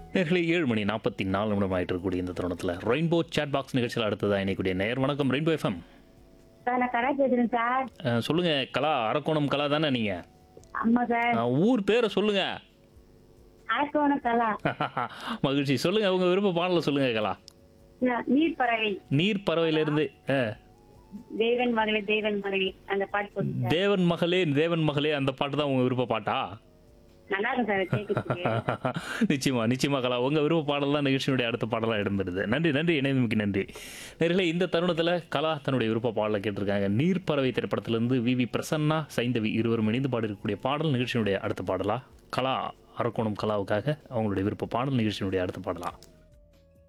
நேர்களை ஏழு மணி நாற்பத்தி நாலு நிமிடம் ஆயிட்டு இருக்கக்கூடிய இந்த தருணத்தில் ரெயின்போ சேட் பாக்ஸ் நிகழ்ச்சியில் அடுத்ததாக இணைக்கூடிய நேர் வணக்கம் ரெயின்போ எஃப்எம் சார் நான் கடை பேசுறேன் சார் சொல்லுங்க கலா அரக்கோணம் கலா தானே நீங்க ஆமா சார் அஹ், ஊர் பேரை சொல்லுங்க அரக்கோண கலா மகிழ்ச்சி சொல்லுங்க உங்க விருப்ப பாடல சொல்லுங்க கலா நான் நீர் பறவை நீர் பறவையிலிருந்து அஹ், தேவன் மகளே தேவன் மகளே அந்த பாட்டு போட்டு சார். தேவன் மகளே தேவன் மகளே அந்த பாட்டு தான் உங்க விருப்ப பாட்டா நல்லா இருக்கும் சார் கேட்கறதுக்கு நிச்சயமா நிச்சயமா கலா உங்க விருப்ப பாடல் தான் நிகழ்ச்சியினுடைய அடுத்த பாடலாக இடம்பெறுது நன்றி நன்றி இணைந்தமைக்கு நன்றி நேர்களே இந்த தருணத்தில் கலா தன்னுடைய விருப்ப பாடலை கேட்டிருக்காங்க நீர்ப்பறவை திரைப்படத்திலிருந்து வி வி பிரசன்னா சைந்தவி இருவரும் இணைந்து பாடியிருக்கக்கூடிய பாடல் நிகழ்ச்சியினுடைய அடுத்த பாடலா கலா அரக்கோணம் கலாவுக்காக அவங்களுடைய விருப்ப பாடல் நிகழ்ச்சியினுடைய அடுத்த பாடலா